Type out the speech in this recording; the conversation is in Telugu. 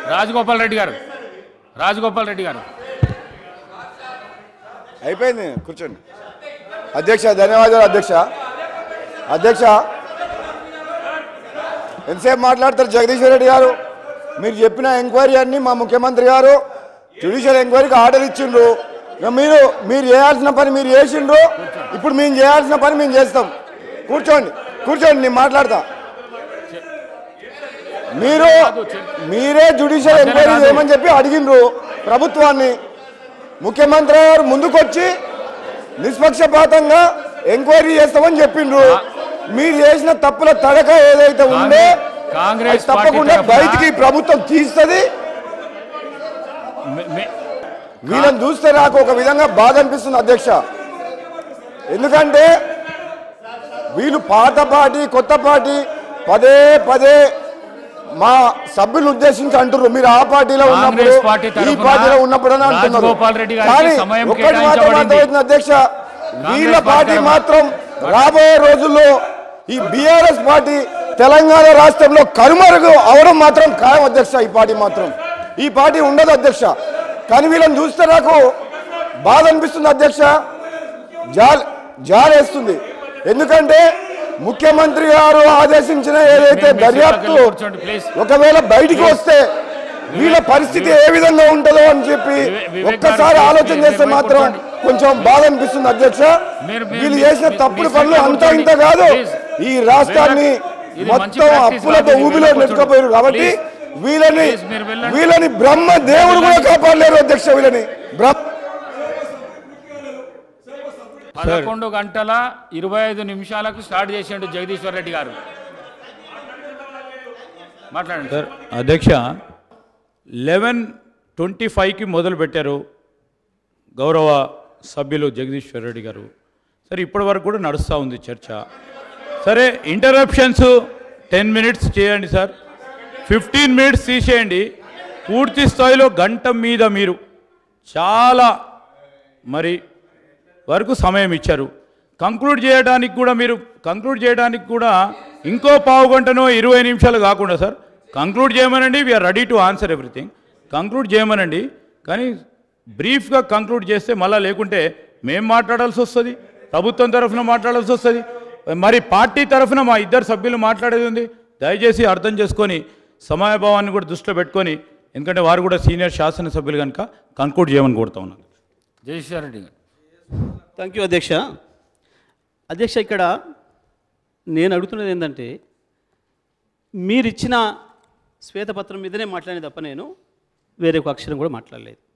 రాజగోపాల్ రెడ్డి గారు రాజగోపాల్ రెడ్డి గారు అయిపోయింది కూర్చోండి అధ్యక్ష ధన్యవాదాలు అధ్యక్ష అధ్యక్ష ఎంతసేపు మాట్లాడతారు జగదీశ్వర్ రెడ్డి గారు మీరు చెప్పిన ఎంక్వైరీ అన్ని మా ముఖ్యమంత్రి గారు జ్యుడిషియల్ ఎంక్వైరీకి ఆర్డర్ ఇచ్చిండ్రు ఇక మీరు మీరు చేయాల్సిన పని మీరు చేసిండ్రు ఇప్పుడు మేము చేయాల్సిన పని మేము చేస్తాం కూర్చోండి కూర్చోండి నేను మాట్లాడతా మీరు మీరే జ్యుడిషియల్ ఎంక్వైరీ చేయమని చెప్పి అడిగిండ్రు ప్రభుత్వాన్ని ముఖ్యమంత్రి గారు ముందుకొచ్చి నిష్పక్షపాతంగా ఎంక్వైరీ చేస్తామని చెప్పిండ్రు మీరు చేసిన తప్పుల తడక ఏదైతే ఉందో కాంగ్రెస్ అది తప్పకుండా పార్టీ తరఫున- బయటికి ప్రభుత్వం తీస్తుంది మే- మే- వీళ్ళని చూస్తే నాకు ఒక విధంగా బాధ అనిపిస్తుంది అధ్యక్ష ఎందుకంటే వీళ్ళు పాత పార్టీ కొత్త పార్టీ పదే పదే మా సభ్యులు ఉద్దేశించి అంటారు మీరు ఆ పార్టీలో ఉన్నప్పుడు కాంగ్రెస్ పార్టీ ఈ తరఫున పార్టీలో ఉన్నప్పుడు అని అంటున్నారు రాజగోపాల్ రెడ్డి గారికి కానీ సమయం ఒక్కటి మాత్రం కేటాయించబడింది. అర్థమవుతుంది అధ్యక్ష వీళ్ళ పార్టీ పార్టీ తరఫున- మాత్రం రాబోయే రోజుల్లో ఈ బీఆర్ఎస్ పార్టీ తెలంగాణ రాష్ట్రంలో కనుమరుగు అవడం మాత్రం ఖాయం అధ్యక్ష ఈ పార్టీ మాత్రం ఈ పార్టీ ఉండదు అధ్యక్ష కానీ వీళ్ళని చూస్తే నాకు బాధ అనిపిస్తుంది అధ్యక్ష జాల్ జాలేస్తుంది ఎందుకంటే ముఖ్యమంత్రి గారు ఆదేశించిన ఏదైతే మీ- మీ దర్యాప్తు సీట్లోకి కూర్చోండి, ప్లీజ్. ఒకవేళ బయటికి వస్తే వీళ్ళ పరిస్థితి ఏ విధంగా ఉంటుందో అని చెప్పి వివే- వివేక్ ఒక్కసారి గారు, ఆలోచన మీరు- చేస్తే మీరు మాత్రం కూర్చోండి. కొంచెం బాధ అనిపిస్తుంది అధ్యక్ష మీరు- మీరు- వీళ్ళు మీరు- చేసిన మీ- తప్పుడు మీ పనులు సీట్లో అంతా ఇంత కూర్చోండి. కాదు ప్లీజ్. ఈ రాష్ట్రాన్ని ఇది మంచి మొత్తం ప్రాక్టీస్ అప్పులతో కాదు, మీరు ఊబిలో వెళ్ళకూడదు. నెట్టుకపోయారు కాబట్టి ప్లీజ్. వీళ్ళని ప్లీజ్, మీరు వెళ్ళండి. వీళ్ళని బ్రహ్మ దేవుడు కూడా కాపాడలేరు అధ్యక్ష వీళ్ళని బ్రహ్మ పదకొండు గంటల ఇరవై ఐదు నిమిషాలకు స్టార్ట్ చేసిండు జగదీశ్వర్ రెడ్డి గారు మాట్లాడండి సార్ అధ్యక్ష లెవెన్ ట్వంటీ ఫైవ్కి మొదలు పెట్టారు గౌరవ సభ్యులు జగదీశ్వర్ రెడ్డి గారు సరే ఇప్పటి వరకు కూడా నడుస్తూ ఉంది చర్చ సరే ఇంటరప్షన్స్ టెన్ మినిట్స్ చేయండి సార్ ఫిఫ్టీన్ మినిట్స్ తీసేయండి పూర్తి స్థాయిలో గంట మీద మీరు చాలా మరి వరకు సమయం ఇచ్చారు కంక్లూడ్ చేయడానికి కూడా మీరు కంక్లూడ్ చేయడానికి కూడా ఇంకో పావు గంటనో ఇరవై నిమిషాలు కాకుండా సార్ కంక్లూడ్ చేయమనండి we're ready to answer everything conclude చేయమనండి కానీ బ్రీఫ్గా కంక్లూడ్ చేస్తే మళ్ళీ లేకుంటే మేము మాట్లాడాల్సి వస్తుంది ప్రభుత్వం తరఫున మాట్లాడాల్సి వస్తుంది మరి పార్టీ తరఫున మా ఇద్దరు సభ్యులు మాట్లాడేది ఉంది దయచేసి అర్థం చేసుకొని సమయభావాన్ని కూడా దృష్టిలో పెట్టుకొని ఎందుకంటే వారు కూడా సీనియర్ శాసనసభ్యులు కనుక కంక్లూడ్ చేయమని కోరుతా ఉన్నాను జగదీశ్వర్ రెడ్డి గారు థ్యాంక్ యూ అధ్యక్ష అధ్యక్ష ఇక్కడ నేను అడుగుతున్నది ఏంటంటే మీరిచ్చిన శ్వేతపత్రం మీదనే మాట్లాడే తప్ప నేను వేరే ఒక అక్షరం కూడా మాట్లాడలేదు